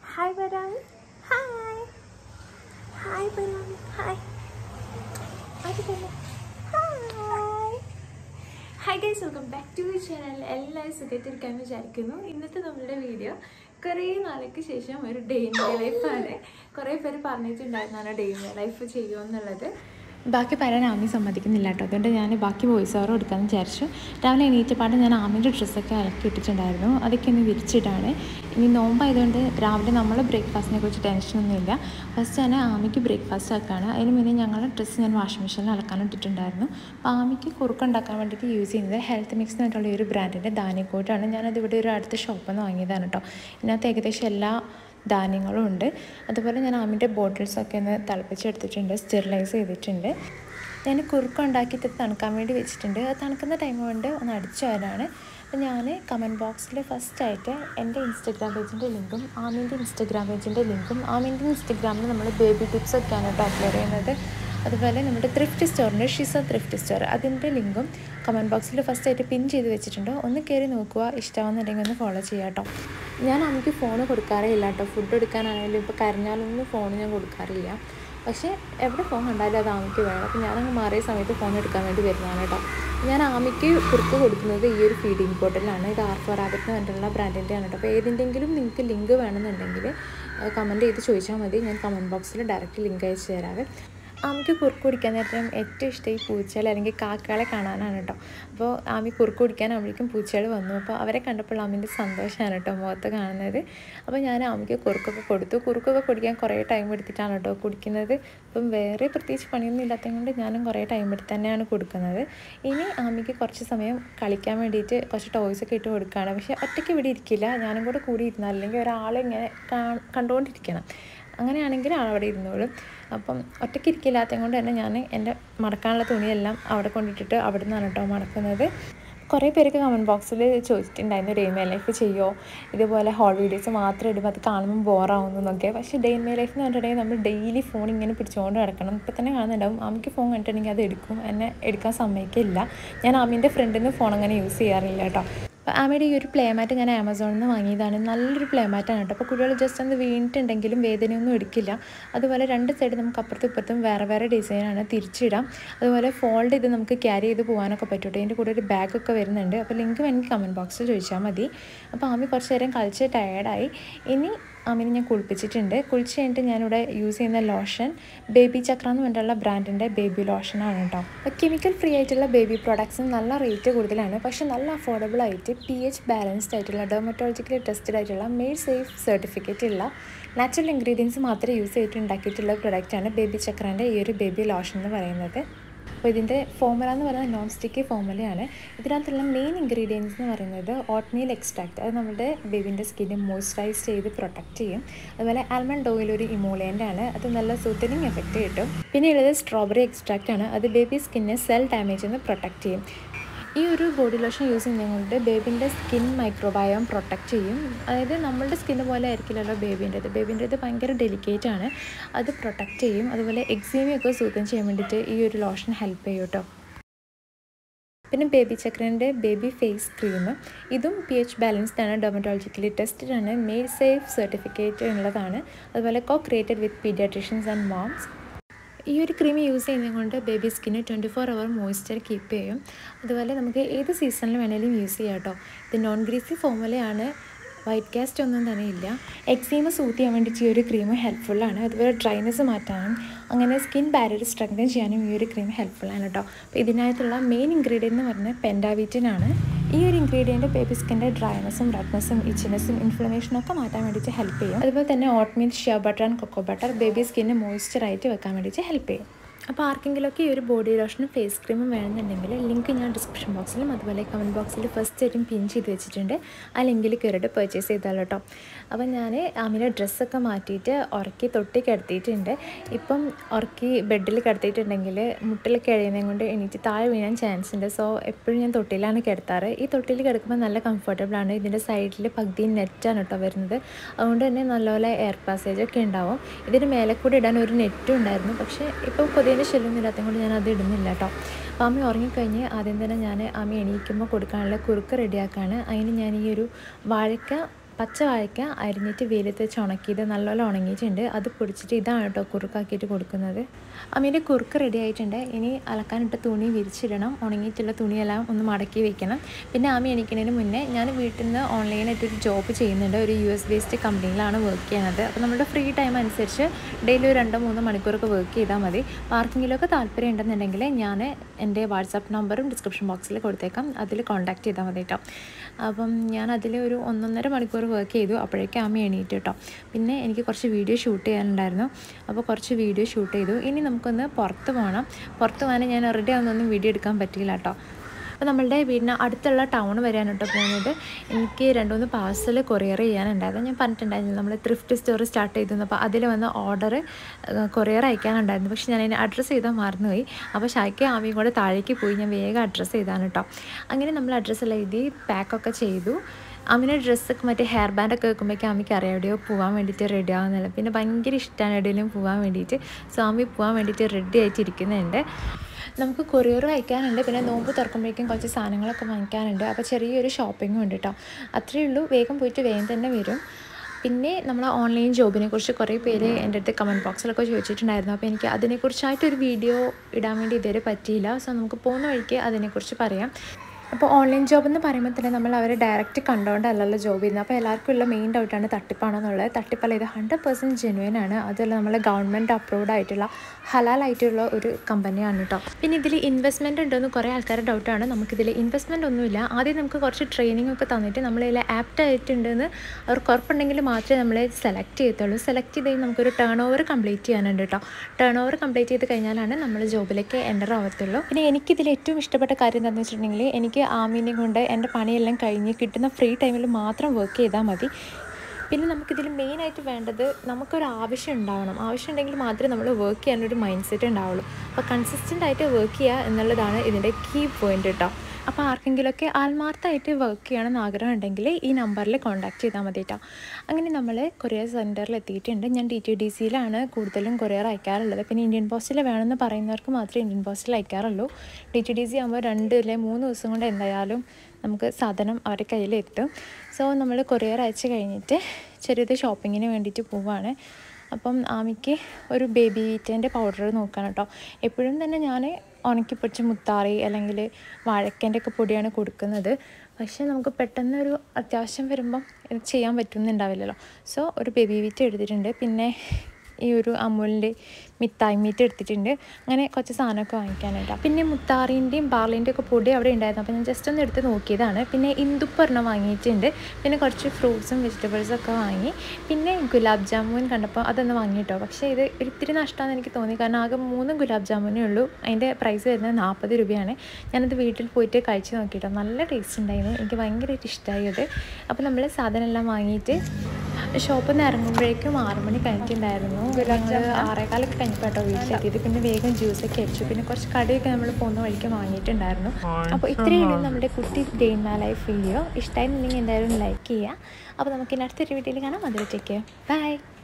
hi വരാൻ hi hi വരാൻ hi അത് തന്നെ hi hi guys welcome back to channel എല്ലാവരും സുഖത്തിരിക്കാൻ വിചാരിക്കുന്നു ഇന്നത്തെ നമ്മളുടെ വീഡിയോ കുറേ നാൾക്ക് ശേഷം ഒരു ഡേ ഇൻ മൈ ലൈഫാണ് കുറേ പേര് പറഞ്ഞിട്ടുണ്ടായിരുന്നാണ് ഡേ ഇൻ മൈ ലൈഫ് ചെയ്യുമെന്നുള്ളത് ബാക്കി പറയാൻ ആമി സമ്മതിക്കുന്നില്ല കേട്ടോ അതുകൊണ്ട് ഞാൻ ബാക്കി വോയിസ് ഓവർ കൊടുക്കാമെന്ന് വിചാരിച്ചു രാവിലെ എണീറ്റപ്പാട് ഞാൻ ആമിൻ്റെ ഡ്രസ്സൊക്കെ അലക്കി ഇട്ടിട്ടുണ്ടായിരുന്നു അതൊക്കെ ഒന്ന് വിരിച്ചിട്ടാണ് ഇനി നോമ്പായതുകൊണ്ട് രാവിലെ നമ്മൾ ബ്രേക്ക്ഫാസ്റ്റിനെ കുറിച്ച് ടെൻഷനൊന്നുമില്ല ഫസ്റ്റ് തന്നെ ആമിക്ക് ബ്രേക്ക്ഫാസ്റ്റ് ആക്കാണ് അതിന് മുന്നേ ഞങ്ങളുടെ ഡ്രസ്സ് ഞാൻ വാഷിംഗ് മെഷീനിൽ അലക്കാൻ ഇട്ടിട്ടുണ്ടായിരുന്നു അപ്പോൾ ആമിക്ക് കുറുക്കുണ്ടാക്കാൻ വേണ്ടിയിട്ട് യൂസ് ചെയ്യുന്നത് ഹെൽത്ത് മിക്സ് എന്നിട്ടുള്ള ഈ ഒരു ബ്രാൻഡിൻ്റെ ധാന്യക്കോട്ടാണ് ഞാനത് ഇവിടെ ഒരു അടുത്ത ഷോപ്പിൽ നിന്ന് വാങ്ങിയതാണ് കേട്ടോ ഇതിനകത്ത് ഏകദേശം എല്ലാ ധാന്യങ്ങളും ഉണ്ട് അതുപോലെ ഞാൻ ആമിൻ്റെ ബോട്ടിൽസൊക്കെ ഒന്ന് തിളപ്പിച്ചെടുത്തിട്ടുണ്ട് സ്റ്റെറിലൈസ് ചെയ്തിട്ടുണ്ട് ഞാൻ കുറുക്ക ഉണ്ടാക്കിയിട്ട് തണുക്കാൻ വേണ്ടി വെച്ചിട്ടുണ്ട് അത് തണുക്കുന്ന ടൈം കൊണ്ട് ഒന്ന് അടിച്ചു വരാനാണ് അപ്പോൾ ഞാൻ കമൻറ്റ് ബോക്സിൽ ഫസ്റ്റായിട്ട് എൻ്റെ ഇൻസ്റ്റഗ്രാം പേജിൻ്റെ ലിങ്കും ആമിൻ്റെ ഇൻസ്റ്റഗ്രാം പേജിൻ്റെ ലിങ്കും ആമിൻ്റെ ഇൻസ്റ്റഗ്രാമിൽ നമ്മൾ ബേബി ടിപ്സ് ഒക്കെയാണ് കേട്ടോ അപ്ലോഡ് ചെയ്യുന്നത് അതുപോലെ നമ്മുടെ ത്രിഫ്റ്റ് സ്റ്റോറിൻ്റെ ഷിസ ത്രിഫ്റ്റ് സ്റ്റോർ അതിൻ്റെ ലിങ്കും കമൻറ്റ് ബോക്സിൽ ഫസ്റ്റായിട്ട് പിൻ ചെയ്ത് വെച്ചിട്ടുണ്ട് ഒന്ന് കയറി നോക്കുക ഇഷ്ടമാണെന്നുണ്ടെങ്കിൽ ഒന്ന് ഫോളോ ചെയ്യാം കേട്ടോ ഞാൻ അമ്മയ്ക്ക് ഫോൺ കൊടുക്കാറേ ഇല്ല കേട്ടോ ഫുഡ് എടുക്കാനാണെങ്കിലും ഇപ്പോൾ കരഞ്ഞാലൊന്നും ഫോൺ ഞാൻ കൊടുക്കാറില്ല പക്ഷേ എവിടെ ഫോൺ കണ്ടാലും അത് ആമിക്ക് വേണം അപ്പോൾ ഞാനങ്ങ് മാറിയ സമയത്ത് ഫോൺ എടുക്കാൻ വേണ്ടി വരുന്നതാണ് കേട്ടോ ഞാൻ ആമിക്ക് കുറുക്ക് കൊടുക്കുന്നത് ഈ ഒരു ഫീഡിങ് ബോട്ടിലാണ് ഇത് ആർ ഫോർ റാബിറ്റ് എന്ന് പറഞ്ഞിട്ടുള്ള ബ്രാൻഡിൻ്റെയാണ് കേട്ടോ അപ്പോൾ ഏതിൻ്റെങ്കിലും നിങ്ങൾക്ക് ലിങ്ക് വേണമെന്നുണ്ടെങ്കിൽ കമൻറ്റ് ചെയ്ത് ചോദിച്ചാൽ മതി ഞാൻ കമൻറ്റ് ബോക്സിൽ ഡയറക്റ്റ് ലിങ്ക് അയച്ചു തരാവേ ആമിക്ക് കുറുക്ക് കുടിക്കാൻ നേരം ഏറ്റവും ഇഷ്ടം ഈ പൂച്ചകൾ അല്ലെങ്കിൽ കാക്കകളെ കാണാനാണ് കേട്ടോ അപ്പോൾ ആമി കുറുക്ക് കുടിക്കാൻ ആമിക്കും പൂച്ചകൾ വന്നു അപ്പോൾ അവരെ കണ്ടപ്പോൾ ആമിൻ്റെ സന്തോഷമാണ് കേട്ടോ മുഖത്ത് കാണുന്നത് അപ്പോൾ ഞാൻ ആമിക്ക് കുറുക്കൊക്കെ കൊടുത്തു കുറുക്കൊക്കെ കുടിക്കാൻ കുറേ ടൈം എടുത്തിട്ടാണ് കേട്ടോ കുടിക്കുന്നത് അപ്പം വേറെ പ്രത്യേകിച്ച് പണിയൊന്നും ഇല്ലാത്തത് കൊണ്ട് ഞാനും കുറേ ടൈം എടുത്ത് തന്നെയാണ് കൊടുക്കുന്നത് ഇനി ആമിക്ക് കുറച്ച് സമയം കളിക്കാൻ വേണ്ടിയിട്ട് കുറച്ച് ടോയ്സ് ഒക്കെ ഇട്ട് കൊടുക്കുകയാണ് പക്ഷേ ഒറ്റയ്ക്ക് ഇവിടെ ഇരിക്കില്ല ഞാനും കൂടെ കൂടി ഇരുന്നാൽ അല്ലെങ്കിൽ ഒരാളിങ്ങനെ കണ്ടുകൊണ്ടിരിക്കണം അങ്ങനെയാണെങ്കിൽ അവിടെ ഇരുന്നോളും അപ്പം ഒറ്റയ്ക്ക് ഇരിക്കില്ലാത്തത് കൊണ്ട് തന്നെ ഞാൻ എൻ്റെ മടക്കാനുള്ള തുണിയെല്ലാം അവിടെ കൊണ്ടിട്ടിട്ട് അവിടെ നിന്നാണ് കേട്ടോ മടക്കുന്നത് കുറേ പേർക്ക് കമൻറ്റ് ബോക്സിൽ ചോദിച്ചിട്ടുണ്ടായിരുന്നു ഡേ മൈ ലൈഫ് ചെയ്യുമോ ഇതുപോലെ ഹോൾ വീഡിയോസ് മാത്രം ഇടുമ്പോൾ അത് കാണുമ്പോൾ ബോറാവുന്നതൊക്കെ പക്ഷേ ഡേ മൈ ലൈഫ് എന്ന് പറഞ്ഞിട്ടുണ്ടെങ്കിൽ നമ്മൾ ഡെയിലി ഫോൺ ഇങ്ങനെ പിടിച്ചുകൊണ്ട് കിടക്കണം ഇപ്പം തന്നെ കാണുന്നുണ്ടാവും ആമിക്ക് ഫോൺ കണ്ടിട്ടുണ്ടെങ്കിൽ അത് എടുക്കും എന്നെ എടുക്കാൻ സമ്മതിക്കില്ല ഞാൻ ആമിൻ്റെ ഫ്രണ്ടിൽ നിന്ന് ഫോൺ അങ്ങനെ യൂസ് ചെയ്യാറില്ല കേട്ടോ ആമയുടെ ഈ ഒരു പ്ലേ മാറ്റ് ഞാൻ ആമസോണിൽ നിന്ന് വാങ്ങിയതാണ് നല്ലൊരു പ്ലേ മാറ്റാണ് കേട്ടോ അപ്പോൾ കുട്ടികൾ ജസ്റ്റ് ഒന്ന് വീണിട്ടുണ്ടെങ്കിലും വേദനയൊന്നും എടുക്കില്ല അതുപോലെ രണ്ട് സൈഡ് നമുക്ക് അപ്പുറത്തും ഇപ്പുറത്തും വേറെ വേറെ ഡിസൈനാണ് തിരിച്ചിടാം അതുപോലെ ഫോൾഡ് ചെയ്ത് നമുക്ക് ക്യാരി ചെയ്ത് പോകാനൊക്കെ പറ്റും ഇതിൻ്റെ കൂടെ ഒരു ബാഗൊക്കെ വരുന്നുണ്ട് അപ്പോൾ ലിങ്ക് എനിക്ക് കമൻറ്റ് ബോക്സിൽ ചോദിച്ചാൽ മതി അപ്പോൾ ആമി കുറച്ച് നേരം കളിച്ച് ടയേർഡായി ഇനി ആമിനെ ഞാൻ കുളിപ്പിച്ചിട്ടുണ്ട് കുളിച്ച് കഴിഞ്ഞിട്ട് ഞാനിവിടെ യൂസ് ചെയ്യുന്ന ലോഷൻ ബേബി ചക്ര എന്ന് പറഞ്ഞിട്ടുള്ള ബ്രാൻഡിൻ്റെ ബേബി ലോഷനാണ് കേട്ടോ അപ്പോൾ കെമിക്കൽ ഫ്രീ ആയിട്ടുള്ള ബേബി പ്രോഡക്ട്സിന് നല്ല റേറ്റ് കൂടുതലാണ് പക്ഷേ നല്ല അഫോർഡബിൾ ആയിട്ട് പി എച്ച് ബാലൻസ്ഡ് ആയിട്ടുള്ള ഡെർമറ്റോളജിക്കലി ടെസ്റ്റഡ് ആയിട്ടുള്ള മെയ്ഡ് സേഫ് സർട്ടിഫിക്കറ്റ് ഉള്ള നാച്ചുറൽ ഇൻഗ്രീഡിയൻസ് മാത്രമേ യൂസ് ചെയ്തിട്ട് ഉണ്ടാക്കിയിട്ടുള്ള പ്രൊഡക്റ്റാണ് ബേബി ചക്രൻ്റെ ഈ ഒരു ബേബി ലോഷൻ എന്ന് പറയുന്നത് അപ്പോൾ ഇതിൻ്റെ ഫോമുല എന്ന് പറയുന്നത് നോൺ സ്റ്റിക്കി ഫോമുലയാണ് ഇതിനകത്തുള്ള മെയിൻ ഇൻഗ്രീഡിയൻസ് എന്ന് പറയുന്നത് ഓട്ട്മീൽ എക്സ്ട്രാക്ട് അത് നമ്മുടെ ബേബിൻ്റെ സ്കിന്നെ മോയ്സ്ചറൈസ് ചെയ്ത് പ്രൊട്ടക്റ്റ് ചെയ്യും അതുപോലെ ആൽമണ്ട് ഓയിൽ ഒരു ഇമോളിയൻ്റ് ആണ് അത് നല്ല സൂത്തനിങ് എഫക്റ്റ് കിട്ടും പിന്നെ ഉള്ളത് സ്ട്രോബെറി എക്സ്ട്രാക്റ്റ് ആണ് അത് ബേബി സ്കിന്നെ സെൽ ഡാമേജിൽ നിന്ന് പ്രൊട്ടക്റ്റ് ചെയ്യും ഈ ഒരു ബോഡി ലോഷൻ യൂസ് ചെയ്യുന്നതുകൊണ്ട് ബേബിൻ്റെ സ്കിൻ മൈക്രോബയോം പ്രൊട്ടക്റ്റ് ചെയ്യും അതായത് നമ്മളുടെ സ്കിന്ന് പോലെ ആയിരിക്കില്ലല്ലോ ബേബീൻ്റെത് ബേബീൻ്റെത് ഭയങ്കര ഡെലിക്കേറ്റ് ആണ് അത് പ്രൊട്ടക്റ്റ് ചെയ്യും അതുപോലെ എക്സീമിയൊക്കെ സൂത്തം ചെയ്യാൻ വേണ്ടിയിട്ട് ഈ ഒരു ലോഷൻ ഹെൽപ്പ് ചെയ്യും കേട്ടോ പിന്നെ ബേബി ചക്രൻ്റെ ബേബി ഫേസ് ക്രീം ഇതും പി എച്ച് ബാലൻസ്ഡ് ആണ് ഡെർമറ്റോളജിക്കലി ടെസ്റ്റഡ് ആണ് മെയ്ഡ് സേഫ് സർട്ടിഫിക്കറ്റ് ഉള്ളതാണ് അതുപോലെ co created with pediatricians and moms ഈ ഒരു ക്രീം യൂസ് ചെയ്യുന്നത് കൊണ്ട് baby skin twenty four hour moisture keep ചെയ്യും അതുപോലെ നമുക്ക് ഏത് സീസണിൽ വേണേലും യൂസ് ചെയ്യാം കേട്ടോ ഇത് നോൺ ഗ്രീസി ഫോമുലയാണ് വൈറ്റ് കാസ്റ്റ് ഒന്നും തന്നെ ഇല്ല എക്സീമ സൂട്ട് ചെയ്യാൻ വേണ്ടിയിട്ട് ഈ ഒരു ക്രീം ഹെൽപ്ഫുള്ളാണ് അതുപോലെ ഡ്രൈനെസ് മാറ്റാനും അങ്ങനെ സ്കിൻ ബാരിയർ സ്ട്രെങ്തൻ ചെയ്യാനും ഈ ഒരു ക്രീം ഹെൽപ്ഫുള്ളാണ് കേട്ടോ അപ്പോൾ ഇതിനകത്തുള്ള മെയിൻ ഇൻഗ്രീഡിയൻ്റ് എന്ന് പറഞ്ഞാൽ പെൻഡാവിറ്റിൻ ആണ് ഈ ഒരു ഇൻഗ്രീഡിയൻറ്റ് ബേബി സ്കിൻ്റെ ഡ്രൈനെസ്സും റെഡ്നെസ്സും ഇച്ചിനെസ്സും ഇൻഫ്ലമേഷനും ഒക്കെ മാറ്റാൻ വേണ്ടിയിട്ട് ഹെൽപ്പ് ചെയ്യും അതുപോലെ തന്നെ oatmeal shea butter and cocoa butter baby skin മോയ്സ്ചറായിട്ട് വെക്കാൻ വേണ്ടിയിട്ട് ഹെൽപ്പ് ചെയ്യും അപ്പോൾ ആർക്കെങ്കിലുമൊക്കെ ഈ ഒരു ബോഡി ലോഷനും ഫേസ് ക്രീമും വേണമെന്നുണ്ടെങ്കിൽ ലിങ്ക് ഞാൻ ഡിസ്ക്രിപ്ഷൻ ബോക്സിലും അതുപോലെ കമൻറ്റ് ബോക്സിൽ ഫസ്റ്റ് ആയിട്ടും പിൻ ചെയ്ത് വെച്ചിട്ടുണ്ട് ആ ലിങ്കിൽ കയറിയിട്ട് പർച്ചേസ് ചെയ്താലോ കേട്ടോ അപ്പോൾ ഞാൻ ആമിലെ ഡ്രസ്സൊക്കെ മാറ്റിയിട്ട് ഉറക്കി തൊട്ടി കിടത്തിയിട്ടുണ്ട് ഇപ്പം ഉറക്കി ബെഡിൽ കിടത്തിയിട്ടുണ്ടെങ്കിൽ മുട്ടിൽ കഴിയുന്നതും കൊണ്ട് എനിക്ക് താഴെ വീഴാൻ ചാൻസ് ഉണ്ട് സോ എപ്പോഴും ഞാൻ തൊട്ടിയിലാണ് കിടത്താറ് ഈ തൊട്ടിയിൽ കിടക്കുമ്പോൾ നല്ല കംഫർട്ടബിളാണ് ഇതിൻ്റെ സൈഡിൽ പകുതി നെറ്റാണ് കേട്ടോ വരുന്നത് അതുകൊണ്ട് തന്നെ നല്ലപോലെ എയർ പാസേജ് ഒക്കെ ഉണ്ടാവും ഇതിന് മേലെ കൂടി ഇടാൻ ഒരു നെറ്റും ഉണ്ടായിരുന്നു പക്ഷേ ഇപ്പോൾ കൊതിയതിൻ്റെ ശല്യമൊന്നും ഇല്ലാത്തത് കൊണ്ട് ഞാൻ അത് ഇടുന്നില്ല കേട്ടോ അപ്പോൾ അമ്മ ഉറങ്ങിക്കഴിഞ്ഞ് ആദ്യം തന്നെ ഞാൻ അമ്മ എണീക്കുമ്പോൾ കൊടുക്കാനുള്ള കുറുക്ക് റെഡിയാക്കാണ് അതിന് ഞാൻ ഈ ഒരു വാഴക്ക പച്ച വാഴയ്ക്ക അരിഞ്ഞിട്ട് വെയിലത്ത് വെച്ച് ഉണക്കിയത് നല്ലോണം ഉണങ്ങിയിട്ടുണ്ട് അത് പൊടിച്ചിട്ട് ഇതാണ് കേട്ടോ കുറുക്കാക്കിയിട്ട് കൊടുക്കുന്നത് അമ്മീൻ്റെ കുറുക്ക് റെഡി ആയിട്ടുണ്ട് ഇനി അലക്കാനിട്ട തുണി വിരിച്ചിടണം ഉണങ്ങിയിട്ടുള്ള തുണിയെല്ലാം ഒന്ന് മടക്കി വെക്കണം പിന്നെ ആമി എണീക്കുന്നതിന് മുന്നേ ഞാൻ വീട്ടിൽ നിന്ന് ഓൺലൈനായിട്ട് ഒരു ജോബ് ചെയ്യുന്നുണ്ട് ഒരു യു എസ് ബേസ്ഡ് കമ്പനിയിലാണ് വർക്ക് ചെയ്യുന്നത് അപ്പോൾ നമ്മുടെ ഫ്രീ ടൈം അനുസരിച്ച് ഡെയിലി ഒരു രണ്ടോ മൂന്നോ മണിക്കൂറൊക്കെ വർക്ക് ചെയ്താൽ മതി അപ്പോൾ ആർക്കെങ്കിലുമൊക്കെ താല്പര്യം ഉണ്ടെന്നുണ്ടെങ്കിൽ ഞാൻ എൻ്റെ വാട്സാപ്പ് നമ്പറും ഡിസ്ക്രിപ്ഷൻ ബോക്സിൽ കൊടുത്തേക്കാം അതിൽ കോൺടാക്ട് ചെയ്താൽ മതി കേട്ടോ അപ്പം ഞാൻ അതിൽ ഒരു ഒന്നൊന്നര മണിക്കൂർ വർക്ക് ചെയ്തു അപ്പോഴേക്കും ആമി എണീറ്റ് കേട്ടോ പിന്നെ എനിക്ക് കുറച്ച് വീഡിയോ ഷൂട്ട് ചെയ്യാനുണ്ടായിരുന്നു അപ്പോൾ കുറച്ച് വീഡിയോ ഷൂട്ട് ചെയ്തു ഇനി നമുക്കൊന്ന് പുറത്ത് പോകണം പുറത്ത് പോകാൻ ഞാൻ റെഡി ആവുന്നൊന്നും വീഡിയോ എടുക്കാൻ പറ്റിയില്ല കേട്ടോ അപ്പോൾ നമ്മളുടെ വീടിന് അടുത്തുള്ള ടൗൺ വരെയാണ് കേട്ടോ പോകുന്നത് എനിക്ക് രണ്ട് മൂന്ന് പാഴ്സൽ കൊറിയർ ചെയ്യാനുണ്ടായിരുന്നു ഞാൻ പറഞ്ഞിട്ടുണ്ടായിരുന്നു നമ്മൾ ത്രിഫ്റ്റ് സ്റ്റോർ സ്റ്റാർട്ട് ചെയ്തു അപ്പോൾ അതിൽ വന്ന ഓർഡർ കൊറിയർ അയക്കാനുണ്ടായിരുന്നു പക്ഷേ ഞാൻ അതിന് അഡ്രസ്സ് ചെയ്താൽ മറന്നുപോയി അപ്പോൾ ഷായ്ക്ക് ആവിയും കൂടെ താഴേക്ക് പോയി ഞാൻ വേഗം അഡ്രസ്സ് ചെയ്താണ് കേട്ടോ അങ്ങനെ നമ്മൾ അഡ്രസ്സെല്ലാം എഴുതി പാക്കൊക്കെ ചെയ്തു അമ്മിനെ ഡ്രസ്സൊക്കെ മറ്റേ ഹെയർ ബാൻഡൊക്കെ വെക്കുമ്പോഴേക്കും അമ്മയ്ക്ക് അറിയാം എവിടെയോ പോകാൻ വേണ്ടിയിട്ട് റെഡി ആവുന്നില്ല പിന്നെ ഭയങ്കര ഇഷ്ടമാണ് എവിടെയെങ്കിലും പോകാൻ വേണ്ടിയിട്ട് സോ അമ്മി പോകാൻ വേണ്ടിയിട്ട് റെഡി ആയിട്ടിരിക്കുന്നുണ്ട് നമുക്ക് കൊറിയർ അയക്കാനുണ്ട് പിന്നെ നോമ്പ് തുറക്കുമ്പോഴേക്കും കുറച്ച് സാധനങ്ങളൊക്കെ വാങ്ങിക്കാനുണ്ട് അപ്പോൾ ചെറിയൊരു ഷോപ്പിങ്ങും ഉണ്ട് കേട്ടോ അത്രയേ ഉള്ളൂ വേഗം പോയിട്ട് വേഗം തന്നെ വരും പിന്നെ നമ്മൾ ഓൺലൈൻ ജോബിനെ കുറിച്ച് കുറേ പേര് എൻ്റെ അടുത്ത് കമൻറ്റ് ബോക്സിലൊക്കെ ചോദിച്ചിട്ടുണ്ടായിരുന്നു അപ്പോൾ എനിക്ക് അതിനെക്കുറിച്ചായിട്ടൊരു വീഡിയോ ഇടാൻ വേണ്ടി ഇതുവരെ പറ്റിയില്ല സോ നമുക്ക് പോകുന്ന വഴിക്ക് അതിനെക്കുറിച്ച് പറയാം അപ്പോൾ ഓൺലൈൻ ജോബ് എന്ന് പറയുമ്പോൾ തന്നെ നമ്മൾ അവരെ ഡയറക്റ്റ് കണ്ടുകൊണ്ടല്ലല്ലോ ജോബ് ചെയ്യുന്നത് അപ്പോൾ എല്ലാവർക്കും ഉള്ള മെയിൻ ഡൗട്ടാണ് തട്ടിപ്പാണെന്നുള്ളത് തട്ടിപ്പല്ല ഇത് ഹൺഡ്രഡ് പെർസെൻറ്റ് ജെനുവൻ ആണ് അതല്ല നമ്മൾ ഗവൺമെൻറ് അപ്രൂവ്ഡ് ആയിട്ടുള്ള ഹലാൽ ആയിട്ടുള്ള ഒരു കമ്പനിയാണ് കേട്ടോ പിന്നെ ഇതിൽ ഇൻവെസ്റ്റ്മെൻറ്റ് ഉണ്ടോയെന്ന് കുറേ ആൾക്കാരുടെ ഡൗട്ടാണ് നമുക്കിതിൽ ഇൻവെസ്റ്റ്മെൻറ്റ് ഒന്നുമില്ല ആദ്യം നമുക്ക് കുറച്ച് ട്രെയിനിങ് ഒക്കെ തന്നിട്ട് നമ്മളിതിൽ ആപ്റ്റ് ആയിട്ടുണ്ടെന്ന് അവർക്ക് ഉറപ്പുണ്ടെങ്കിൽ മാത്രമേ നമ്മളെ സെലക്ട് ചെയ്യത്തുള്ളൂ സെലക്ട് ചെയ്ത് കഴിഞ്ഞാൽ നമുക്കൊരു ടേൺ ഓവർ കംപ്ലീറ്റ് ചെയ്യാനുണ്ട് കേട്ടോ ടേൺ ഓവർ കംപ്ലീറ്റ് ചെയ്ത് കഴിഞ്ഞാലാണ് നമ്മൾ ജോബിലേക്ക് എൻ്റർ ആവത്തുള്ളൂ പിന്നെ എനിക്കിതിൽ ഏറ്റവും ഇഷ്ടപ്പെട്ട കാര്യം എന്താണെന്ന് വെച്ചിട്ടുണ്ടെങ്കിൽ എനിക്ക് ആമീനെ കൊണ്ട് എൻ്റെ പണിയെല്ലാം കഴിഞ്ഞ് കിട്ടുന്ന ഫ്രീ ടൈമിൽ മാത്രം വർക്ക് ചെയ്താൽ മതി പിന്നെ നമുക്കിതിൽ മെയിനായിട്ട് വേണ്ടത് നമുക്കൊരു ആവശ്യം ഉണ്ടാവണം ആവശ്യം ഉണ്ടെങ്കിൽ മാത്രമേ നമ്മൾ വർക്ക് ചെയ്യാനൊരു മൈൻഡ് സെറ്റ് ഉണ്ടാവുള്ളൂ അപ്പോൾ കൺസിസ്റ്റൻ്റ് ആയിട്ട് വർക്ക് ചെയ്യുക എന്നുള്ളതാണ് ഇതിൻ്റെ കീ പോയിന്റ് കേട്ടോ അപ്പോൾ ആർക്കെങ്കിലുമൊക്കെ ആത്മാർത്ഥമായിട്ട് വർക്ക് ചെയ്യണമെന്ന് ആഗ്രഹം ഉണ്ടെങ്കിൽ ഈ നമ്പറിൽ കോൺടാക്ട് ചെയ്താൽ മതി കേട്ടോ അങ്ങനെ നമ്മൾ കൊറിയർ സെൻറ്ററിൽ എത്തിയിട്ടുണ്ട് ഞാൻ ഡി ടി ഡി സിയിലാണ് കൂടുതലും കൊറിയർ അയക്കാറുള്ളത് പിന്നെ ഇന്ത്യൻ പോസ്റ്റിൽ വേണമെന്ന് പറയുന്നവർക്ക് മാത്രമേ ഇന്ത്യൻ പോസ്റ്റിൽ അയക്കാറുള്ളൂ ഡി ടി ഡി സി ആകുമ്പോൾ രണ്ട് അല്ലെ മൂന്ന് ദിവസം കൊണ്ട് എന്തായാലും നമുക്ക് സാധനം അവരുടെ കയ്യിലെത്തും സോ നമ്മൾ കൊറിയർ അയച്ചു കഴിഞ്ഞിട്ട് ചെറിയത് ഷോപ്പിങ്ങിന് വേണ്ടിയിട്ട് പോവുകയാണ് അപ്പം ആമിക്ക് ഒരു ബേബി വീറ്റേൻ്റെ പൗഡർ നോക്കണം കേട്ടോ എപ്പോഴും തന്നെ ഞാൻ ഉണക്കി പൊടിച്ച മുത്താറി അല്ലെങ്കിൽ വാഴക്കേൻ്റെ ഒക്കെ പൊടിയാണ് കൊടുക്കുന്നത് പക്ഷേ നമുക്ക് പെട്ടെന്നൊരു അത്യാവശ്യം വരുമ്പം ഇത് ചെയ്യാൻ പറ്റുന്നുണ്ടാവില്ലല്ലോ സോ ഒരു ബേബി വീറ്റ് എടുത്തിട്ടുണ്ട് പിന്നെ ഈ ഒരു അമൂലിൻ്റെ മിഠായി മീറ്റ് എടുത്തിട്ടുണ്ട് അങ്ങനെ കുറച്ച് സാധനമൊക്കെ വാങ്ങിക്കാനായിട്ട് പിന്നെ മുത്താറിൻ്റെയും ബാർലിൻ്റെയും ഒക്കെ പൊടി അവിടെ ഉണ്ടായിരുന്നു അപ്പോൾ ഞാൻ ജസ്റ്റ് ഒന്ന് എടുത്ത് നോക്കിയതാണ് പിന്നെ ഇന്ദുപ്പൊരെണ്ണം വാങ്ങിയിട്ടുണ്ട് പിന്നെ കുറച്ച് ഫ്രൂട്ട്സും വെജിറ്റബിൾസും ഒക്കെ വാങ്ങി പിന്നെ ഗുലാബ് ജാമുൻ കണ്ടപ്പോൾ അതൊന്ന് വാങ്ങിയിട്ടോ പക്ഷേ ഇത് ഒരിത്തിരി നഷ്ടമാണെന്ന് എനിക്ക് തോന്നി കാരണം ആകെ മൂന്ന് ഗുലാബ് ജാമുനേ ഉള്ളൂ അതിൻ്റെ പ്രൈസ് വരുന്നത് നാൽപ്പത് രൂപയാണ് ഞാനത് വീട്ടിൽ പോയിട്ട് കഴിച്ച് നോക്കിയിട്ടോ നല്ല ടേസ്റ്റ് ഉണ്ടായിരുന്നു എനിക്ക് ഭയങ്കരമായിട്ട് ഇഷ്ടമായി അത് അപ്പോൾ നമ്മൾ സാധനം എല്ലാം വാങ്ങിയിട്ട് ഷോപ്പിൽ നിന്ന് ഇറങ്ങുമ്പോഴേക്കും ആറ് മണി കഴിഞ്ഞിട്ടുണ്ടായിരുന്നു ഞങ്ങൾ ആറേകാലൊക്കെ കഴിഞ്ഞപ്പോട്ടോ വീട്ടിലെത്തിയത് പിന്നെ വേഗം ജ്യൂസൊക്കെ അടിച്ചു പിന്നെ കുറച്ച് കടിയൊക്കെ നമ്മൾ പോകുന്ന വഴിക്ക് വാങ്ങിയിട്ടുണ്ടായിരുന്നു അപ്പോൾ ഇത്രയും നമ്മുടെ കുട്ടി day in my life video ഇഷ്ടമായിരുന്നുണ്ടെങ്കിൽ എന്തായാലും ലൈക്ക് ചെയ്യുക അപ്പോൾ നമുക്ക് ഇനി അടുത്തൊരു വീഡിയോയിൽ കാണാം അതിലേക്ക് ബൈ